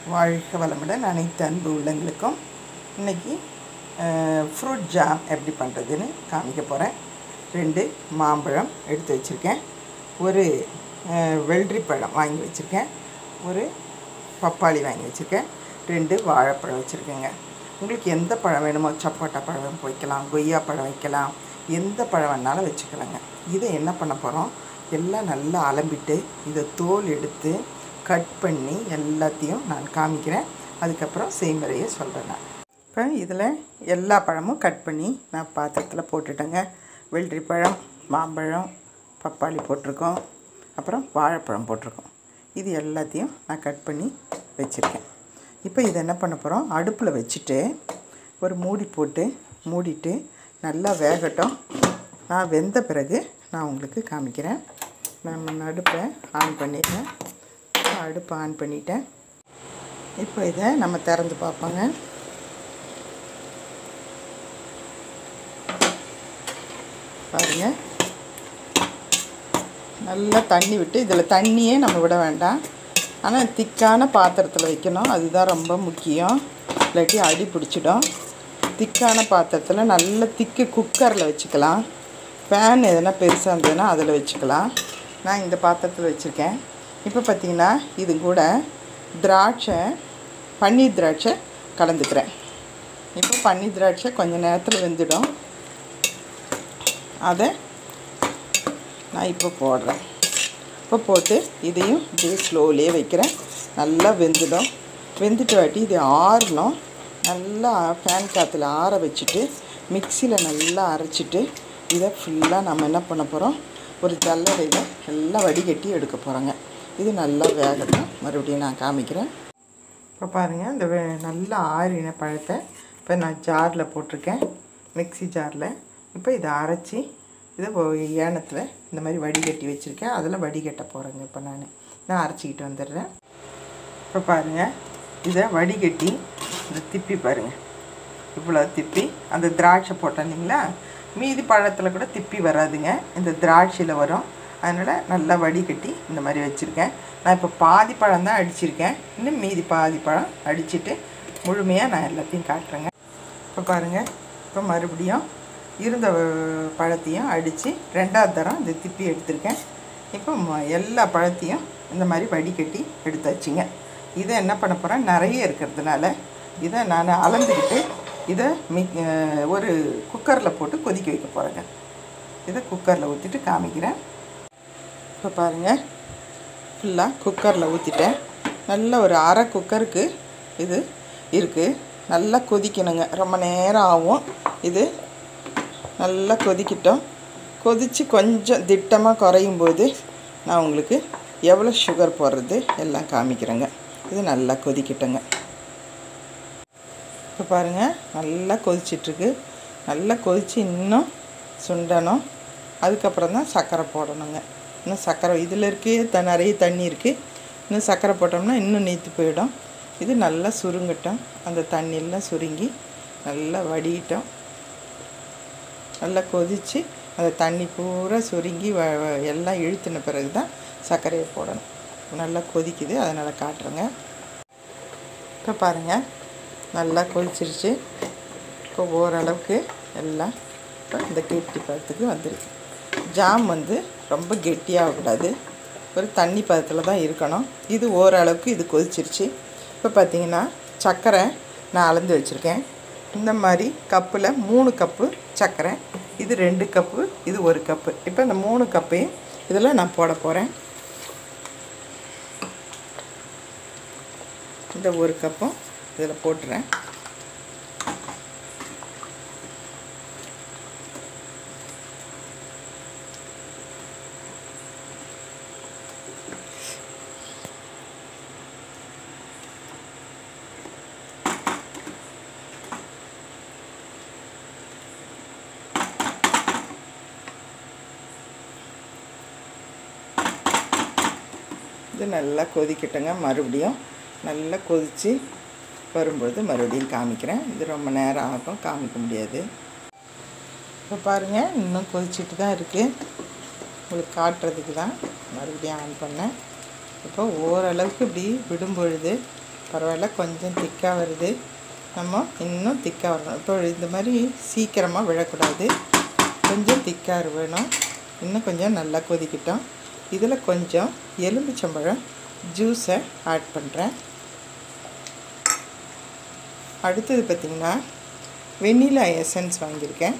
வாழ்க வளமுடன் அனைத்து அன்பு உள்ளங்களுக்கும் இன்றைக்கி ஃப்ரூட் ஜாம் எப்படி பண்ணுறதுன்னு காமிக்க போகிறேன் ரெண்டு மாம்பழம் எடுத்து வச்சுருக்கேன் ஒரு அஹ், வெள்ளரி பழம் வாங்கி வச்சுருக்கேன் ஒரு பப்பாளி வாங்கி வச்சுருக்கேன் ரெண்டு வாழைப்பழம் வச்சுருக்கேங்க உங்களுக்கு எந்த பழம் வேணுமோ சப்போட்டா பழம் வைக்கலாம் கொய்யா பழம் வைக்கலாம் எந்த பழம் வேணாலும் வச்சுக்கலாங்க இதை என்ன பண்ண போகிறோம் எல்லாம் நல்லா அலம்பிட்டு இதை தோல் எடுத்து கட் பண்ணி எல்லாத்தையும் நான் காமிக்கிறேன் அதுக்கப்புறம் செய்முறையை சொல்கிறேன் நான் இப்போ இதில் எல்லா பழமும் கட் பண்ணி நான் பாத்திரத்தில் போட்டுட்டேங்க வெள்ளரி பழம் மாம்பழம் பப்பாளி போட்டிருக்கோம் அப்புறம் வாழைப்பழம் போட்டிருக்கோம் இது எல்லாத்தையும் நான் கட் பண்ணி வச்சுருக்கேன் இப்போ இதை என்ன பண்ண போகிறோம் அடுப்பில் வச்சுட்டு ஒரு மூடி போட்டு மூடிட்டு நல்லா வேகட்டும் நான் வெந்த பிறகு நான் உங்களுக்கு காமிக்கிறேன் நான் அடுப்பை ஆன் பண்ணிட்டேன் அடுப்பை ஆன் பண்ணிட்டேன் இப்போ இதை நம்ம திறந்து பார்ப்போங்க பாருங்கள் நல்லா தண்ணி விட்டு இதில் தண்ணியே நம்ம விட வேண்டாம் ஆனால் திக்கான பாத்திரத்தில் வைக்கணும் அதுதான் ரொம்ப முக்கியம் இல்லாட்டி அடி பிடிச்சிடும் திக்கான பாத்திரத்தில் நல்ல திக்கு குக்கரில் வச்சுக்கலாம் பேன் எதனா பெருசாக இருந்ததுன்னா அதில் வச்சுக்கலாம் நான் இந்த பாத்திரத்தில் வச்சுருக்கேன் இப்போ பார்த்தீங்கன்னா இது கூட திராட்சை பன்னீர் திராட்சை கலந்துக்கிறேன் இப்போ பன்னீர் திராட்சை கொஞ்சம் நேரத்தில் வெந்துடும் அதை நான் இப்போ போடுறேன் இப்போ போட்டு இதையும் இப்படியே ஸ்லோலியே வைக்கிறேன் நல்லா வெந்துடும் வெந்துட்டு வாட்டி இது ஆறணும் நல்லா ஃபேன் காற்றுல ஆற வச்சுட்டு மிக்சியில் நல்லா அரைச்சிட்டு இதை ஃபுல்லாக நம்ம என்ன பண்ண போகிறோம் ஒரு ஜல்லடையில் எல்லாம் வடிகட்டி எடுக்க போகிறோங்க இது நல்லா வேகட்டும் மறுபடியும் நான் காமிக்கிறேன் இப்போ பாருங்கள் இந்த வெ- நல்லா ஆறின பழத்தை இப்போ நான் ஜாரில் போட்டிருக்கேன் மிக்ஸி ஜாரில் இப்போ இதை அரைச்சி இதை ஒ- ஏனத்தில் இந்த மாதிரி வடிகட்டி வச்சுருக்கேன் அதில் வடிகட்ட போகிறேங்க இப்போ நான் நான் அரைச்சிக்கிட்டு வந்துடுறேன் இப்போ பாருங்கள் இதை வடிகட்டி இந்த திப்பி பாருங்கள் இவ்வளோ திப்பி அந்த திராட்சை போட்டோம் இல்லைங்களா மீதி பழத்தில் கூட திப்பி வராதுங்க இந்த திராட்சையில் வரும் அதனால் நல்லா வடிகட்டி இந்த மாதிரி வச்சுருக்கேன் நான் இப்போ பாதி பழம் தான் அடிச்சிருக்கேன் இன்னும் மீதி பாதி பழம் அடிச்சிட்டு முழுமையாக நான் எல்லாத்தையும் காட்டுறேங்க இப்போ பாருங்கள் இப்போ மறுபடியும் இருந்த அஹ், பழத்தையும் அடித்து ரெண்டாவது தரம் இந்த திப்பி எடுத்திருக்கேன் இப்போ ம- எல்லா பழத்தையும் இந்த மாதிரி வடிகட்டி எடுத்தாச்சுங்க இதை என்ன பண்ண போகிறேன் நிறைய இருக்கிறதுனால இதை நான் அளந்துக்கிட்டு இதை மிக் அஹ், ஒரு குக்கரில் போட்டு கொதிக்க வைக்க போகிறேங்க இதை குக்கரில் ஊற்றிட்டு காமிக்கிறேன் இப்போ பாருங்கள் ஃபுல்லாக குக்கரில் ஊற்றிட்டேன் நல்ல ஒரு அரை குக்கருக்கு இது இருக்குது நல்லா கொதிக்கணுங்க ரொம்ப நேரம் ஆகும் இது நல்லா கொதிக்கிட்டோம் கொதித்து கொஞ்சம் திட்டமாக குறையும் போது நான் உங்களுக்கு எவ்வளோ சுகர் போடுறது எல்லாம் காமிக்கிறேங்க இது நல்லா கொதிக்கட்டுங்க இப்போ பாருங்கள் நல்லா கொதிச்சிட்ருக்கு நல்லா கொதித்து இன்னும் சுண்டணும் அதுக்கப்புறம் தான் சர்க்கரை போடணுங்க இன்னும் சர்க்கரை இதில் இருக்கு த நிறைய தண்ணி இருக்குது இன்னும் சர்க்கரை போட்டோம்னா இன்னும் நீத்து போயிடும் இது நல்லா சுருங்கட்டும் அந்த தண்ணியெல்லாம் சுருங்கி நல்லா வடியிட்டோம் நல்லா கொதித்து அந்த தண்ணி பூரா சுருங்கி வ வ- எல்லாம் இழுத்துன பிறகு தான் சர்க்கரையை போடணும் நல்லா கொதிக்குது அதனால் காட்டுறேங்க இப்போ பாருங்கள் நல்லா கொதிச்சிருச்சு இப்போ ஓரளவுக்கு எல்லாம் இப்போ இந்த கெட்டி பதத்துக்கு வந்துருக்கு ஜாம் வந்து ரொம்ப கெட்டியாகக்கூடாது ஒரு தண்ணி பதத்தில் தான் இருக்கணும் இது ஓரளவுக்கு இது கொதிச்சிருச்சு இப்போ பார்த்தீங்கன்னா சர்க்கரை நான் அளந்து வச்சுருக்கேன் இந்த மாதிரி கப்பில் மூணு கப்பு சர்க்கரை இது ரெண்டு கப்பு இது ஒரு கப்பு இப்போ இந்த மூணு கப்பையும் இதில் நான் போட போகிறேன் இந்த ஒரு கப்பும் இதில் போட்டுறேன் இது நல்லா கொதிக்கட்டுங்க மறுபடியும் நல்லா கொதித்து வரும்பொழுது மறுபடியும் காமிக்கிறேன் இது ரொம்ப நேரம் ஆகும் காமிக்க முடியாது இப்போ பாருங்கள் இன்னும் கொதிச்சிட்டு தான் இருக்குது உங்களுக்கு காட்டுறதுக்கு தான் மறுபடியும் ஆன் பண்ணேன் இப்போ ஓரளவுக்கு இப்படி விடும் பொழுது பரவாயில்ல கொஞ்சம் திக்காக வருது நம்ம இன்னும் திக்காக வரணும் இப்போ இந்த மாதிரி சீக்கிரமாக விழக்கூடாது கொஞ்சம் திக்காக வேணும் இன்னும் கொஞ்சம் நல்லா கொதிக்கிட்டோம் இதில் கொஞ்சம் எலுமிச்சம்பழம் ஜூஸை ஆட் பண்ணுறேன் அடுத்தது பார்த்திங்கன்னா வெண்ணிலா எசன்ஸ் வாங்கியிருக்கேன்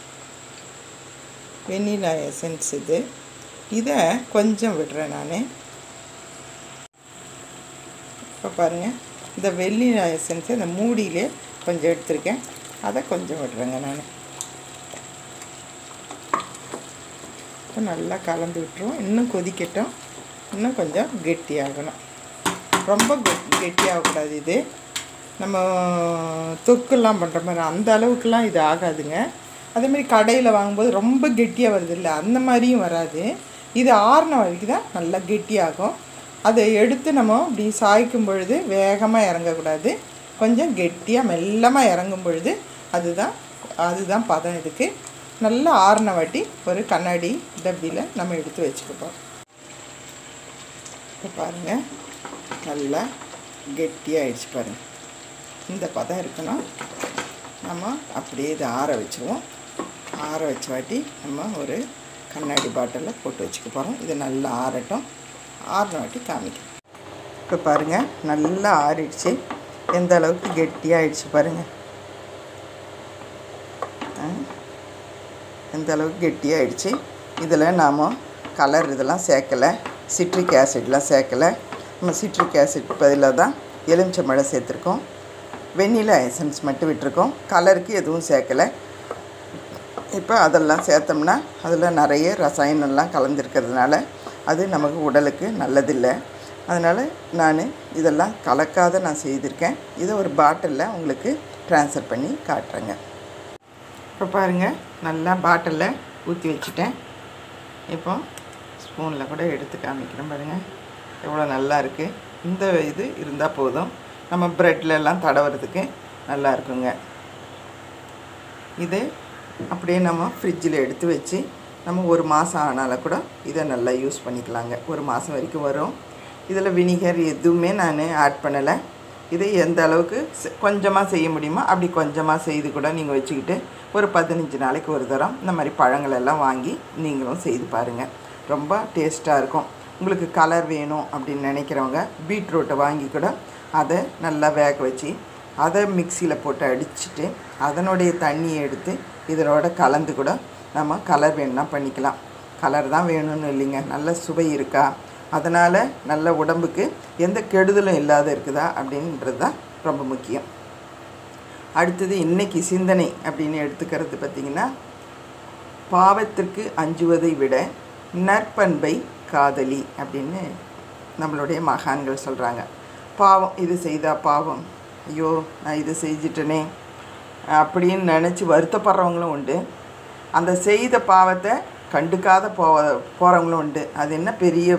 வெண்ணிலா எசன்ஸ் இது இதை கொஞ்சம் விடுறேன் நான் இப்போ பாருங்கள் இந்த வெண்ணிலா எசன்ஸை இந்த மூடியிலே கொஞ்சம் எடுத்திருக்கேன் அதை கொஞ்சம் விடுறேங்க நான் இப்போ நல்லா கலந்து விட்டுருவோம் இன்னும் கொதிக்கட்டும் இன்னும் கொஞ்சம் கெட்டியாகணும் ரொம்ப கெட் கெட்டியாகக்கூடாது இது நம்ம தொக்குலாம் பண்ணுற மாதிரி அந்த அளவுக்குலாம் இது ஆகாதுங்க அதேமாதிரி கடையில் வாங்கும்போது ரொம்ப கெட்டியாக வருது இல்லை அந்த மாதிரியும் வராது இது ஆறின வரைக்கும் தான் நல்லா கெட்டியாகும் அதை எடுத்து நம்ம இப்படி சாய்க்கும் பொழுது வேகமாக இறங்கக்கூடாது கொஞ்சம் கெட்டியாக மெல்லமாக இறங்கும் பொழுது அதுதான் அதுதான் பதம் இதுக்கு நல்லா ஆறின வாட்டி ஒரு கண்ணாடி டப்பியில் நம்ம எடுத்து வச்சுக்கப்போம் இப்போ பாருங்கள் நல்லா கெட்டியாகிடுச்சு பாருங்கள் இந்த பதம் இருக்கணும் நம்ம அப்படியே இதை ஆற வச்சுருவோம் ஆற வச்ச வாட்டி நம்ம ஒரு கண்ணாடி பாட்டிலில் போட்டு வச்சுக்க போகிறோம் இது நல்லா ஆறட்டும் ஆறின வாட்டி காமிக்கிறோம் இப்போ பாருங்கள் நல்லா ஆறிடுச்சு எந்த அளவுக்கு கெட்டியாகிடுச்சு பாருங்கள் எந்த அளவுக்கு கெட்டியாகிடுச்சு இதில் நாம் கலர் இதெல்லாம் சேர்க்கலை சிட்ரிக் ஆசிட்லாம் சேர்க்கலை நம்ம சிட்ரிக் ஆசிட் பதிலாக தான் எலுமிச்சம்பழம் சேர்த்துருக்கோம் வெண்ணிலா எசன்ஸ் மட்டும் விட்டுருக்கோம் கலருக்கு எதுவும் சேர்க்கலை இப்போ அதெல்லாம் சேர்த்தோம்னா அதில் நிறைய ரசாயனம்லாம் கலந்துருக்கிறதுனால அது நமக்கு உடலுக்கு நல்லதில்லை அதனால் நான் இதெல்லாம் கலக்காத நான் செய்திருக்கேன் இதை ஒரு பாட்டிலில் உங்களுக்கு ட்ரான்ஸ்ஃபர் பண்ணி காட்டுறேங்க இப்போ பாருங்கள் நல்லா பாட்டிலில் ஊற்றி வச்சுட்டேன் இப்போ ஸ்பூனில் கூட எடுத்து காமிக்கிறேன் பாருங்கள் எவ்வளோ நல்லா இருக்குது இந்த இது இருந்தால் போதும் நம்ம ப்ரெட்ல எல்லாம் தடவுறதுக்கு நல்லா இருக்குங்க இது அப்படியே நம்ம ஃப்ரிட்ஜில் எடுத்து வச்சு நம்ம ஒரு மாதம் ஆனாலும் கூட இதை நல்லா யூஸ் பண்ணிக்கலாங்க ஒரு மாதம் வரைக்கும் வரும் இதில் வினிகர் எதுவுமே நான் ஆட் பண்ணலை இதை எந்த அளவுக்கு கொஞ்சமாக செய்ய முடியுமோ அப்படி கொஞ்சமாக செய்து கூட நீங்கள் வச்சுக்கிட்டு ஒரு பதினஞ்சு நாளைக்கு ஒரு தரம் இந்த மாதிரி பழங்கள் எல்லாம் வாங்கி நீங்களும் செய்து பாருங்கள் ரொம்ப டேஸ்ட்டாக இருக்கும் உங்களுக்கு கலர் வேணும் அப்படின்னு நினைக்கிறவங்க பீட்ரூட்டை வாங்கி கூட அதை நல்லா வேக வச்சு அதை மிக்சியில் போட்டு அடிச்சுட்டு அதனுடைய தண்ணியை எடுத்து இதனோட கலந்து கூட நம்ம கலர் வேணும்னா பண்ணிக்கலாம் கலர் தான் வேணும்னு இல்லைங்க நல்ல சுவை இருக்கா அதனால் நல்ல உடம்புக்கு எந்த கெடுதலும் இல்லாத இருக்குதா அப்படின்றது தான் ரொம்ப முக்கியம் அடுத்தது இன்னைக்கு சிந்தனை அப்படின்னு எடுத்துக்கிறது பார்த்திங்கன்னா பாவத்திற்கு அஞ்சுவதை விட நற்பண்பை காதலி அப்படின்னு நம்மளுடைய மகான்கள் சொல்கிறாங்க பாவம் இது செய்தா பாவம் ஐயோ நான் இது செஞ்சிட்டனே அப்படின்னு நினச்சி வருத்தப்படுறவங்களும் உண்டு அந்த செய்த பாவத்தை கண்டுக்காத போ போகிறவங்களும் உண்டு அது என்ன பெரிய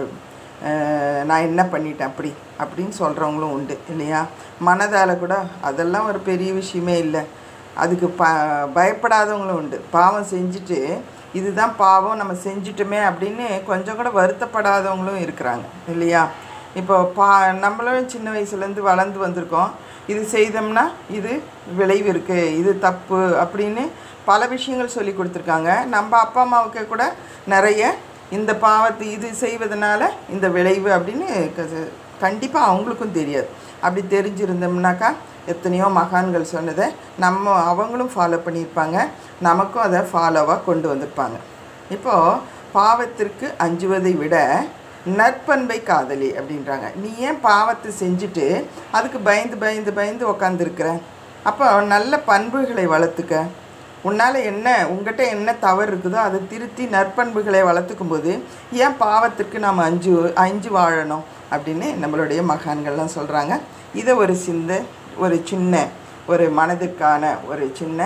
நான் என்ன பண்ணிட்டேன் அப்படி அப்படின்னு சொல்கிறவங்களும் உண்டு இல்லையா மனதால் கூட அதெல்லாம் ஒரு பெரிய விஷயமே இல்லை அதுக்கு ப பயப்படாதவங்களும் உண்டு பாவம் செஞ்சுட்டு இதுதான் பாவம் நம்ம செஞ்சிட்டோமே அப்படின்னு கொஞ்சம் கூட வருத்தப்படாதவங்களும் இருக்கிறாங்க இல்லையா இப்போ பா நம்மளும் சின்ன வயசுலேருந்து வளர்ந்து வந்திருக்கோம் இது செய்தோம்னா இது விளைவு இருக்குது இது தப்பு அப்படின்னு பல விஷயங்கள் சொல்லி கொடுத்துருக்காங்க நம்ம அப்பா அம்மாவுக்கு கூட நிறைய இந்த பாவத்தை இது செய்வதனால இந்த விளைவு அப்படின்னு கண்டிப்பாக அவங்களுக்கும் தெரியாது அப்படி தெரிஞ்சிருந்தோம்னாக்கா எத்தனையோ மகான்கள் சொன்னதை நம்ம அவங்களும் ஃபாலோ பண்ணியிருப்பாங்க நமக்கும் அதை ஃபாலோவாக கொண்டு வந்திருப்பாங்க இப்போது பாவத்திற்கு அஞ்சுவதை விட நற்பண்பை காதலி அப்படின்றாங்க நீ ஏன் பாவத்தை செஞ்சுட்டு அதுக்கு பயந்து பயந்து பயந்து உக்காந்துருக்குற அப்போ நல்ல பண்புகளை வளர்த்துக்க உன்னால் என்ன உங்கள்கிட்ட என்ன தவறு இருக்குதோ அதை திருத்தி நற்பண்புகளை வளர்த்துக்கும் போது ஏன் பாவத்திற்கு நாம் அஞ்சு அஞ்சு வாழணும் அப்படின்னு நம்மளுடைய மகான்கள்லாம் சொல்கிறாங்க இதை ஒரு சிந்த ஒரு சின்ன ஒரு மனதிற்கான ஒரு சின்ன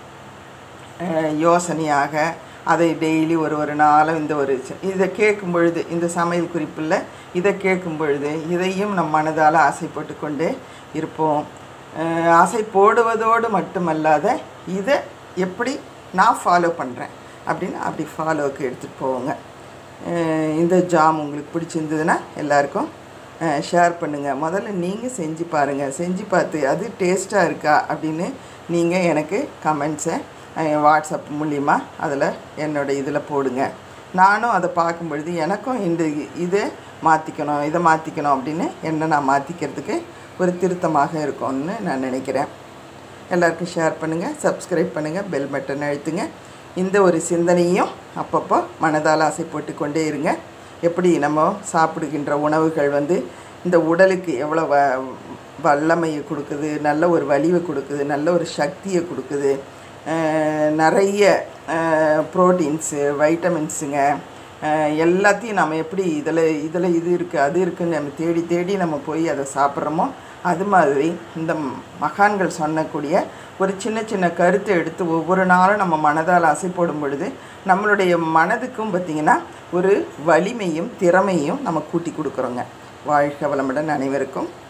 யோசனையாக அதை டெய்லி ஒரு ஒரு நாளும் இந்த ஒரு இதை கேட்கும் பொழுது இந்த சமையல் குறிப்பில் இதை கேட்கும் பொழுது இதையும் நம் மனதால் ஆசைப்பட்டு கொண்டே இருப்போம் ஆசை போடுவதோடு மட்டுமல்லாத இதை எப்படி நான் ஃபாலோ பண்ணுறேன் அப்படின்னு அப்படி ஃபாலோவுக்கு எடுத்துகிட்டு போவோங்க இந்த ஜாம் உங்களுக்கு பிடிச்சிருந்ததுன்னா எல்லாருக்கும் ஷேர் பண்ணுங்கள் முதல்ல நீங்கள் செஞ்சு பாருங்கள் செஞ்சு பார்த்து அது டேஸ்ட்டாக இருக்கா அப்படின்னு நீங்கள் எனக்கு கமெண்ட்ஸை வாட்ஸ்அப் மூலிமா அதில் என்னோடய இதில் போடுங்க நானும் அதை பார்க்கும் பொழுது எனக்கும் இந்த இதை மாற்றிக்கணும் இதை மாற்றிக்கணும் அப்படின்னு என்ன நான் மாற்றிக்கிறதுக்கு ஒரு திருத்தமாக இருக்கும்னு நான் நினைக்கிறேன் எல்லாருக்கும் ஷேர் பண்ணுங்கள் சப்ஸ்கிரைப் பண்ணுங்கள் பெல் பட்டன் அழுத்துங்க இந்த ஒரு சிந்தனையும் அப்பப்போ மனதால் ஆசை போட்டு கொண்டே இருங்க எப்படி நம்ம சாப்பிடுகின்ற உணவுகள் வந்து இந்த உடலுக்கு எவ்வளோ வ வல்லமையை கொடுக்குது நல்ல ஒரு வலிவை கொடுக்குது நல்ல ஒரு சக்தியை கொடுக்குது அஹ் நிறைய ப்ரோட்டீன்ஸு வைட்டமின்ஸுங்க அஹ் எல்லாத்தையும் நம்ம எப்படி இதில் இதில் இது இருக்குது அது இருக்குன்னு நம்ம தேடி தேடி நம்ம போய் அதை சாப்பிட்றோமோ அது மாதிரி இந்த மகான்கள் சொன்னக்கூடிய ஒரு சின்ன சின்ன கருத்தை எடுத்து ஒவ்வொரு நாளும் நம்ம மனதால் ஆசை போடும் பொழுது நம்மளுடைய மனதுக்கும் பார்த்திங்கன்னா ஒரு வலிமையும் திறமையும் நம்ம கூட்டி கொடுக்குறோங்க வாழ்க வளமுடன் அனைவருக்கும்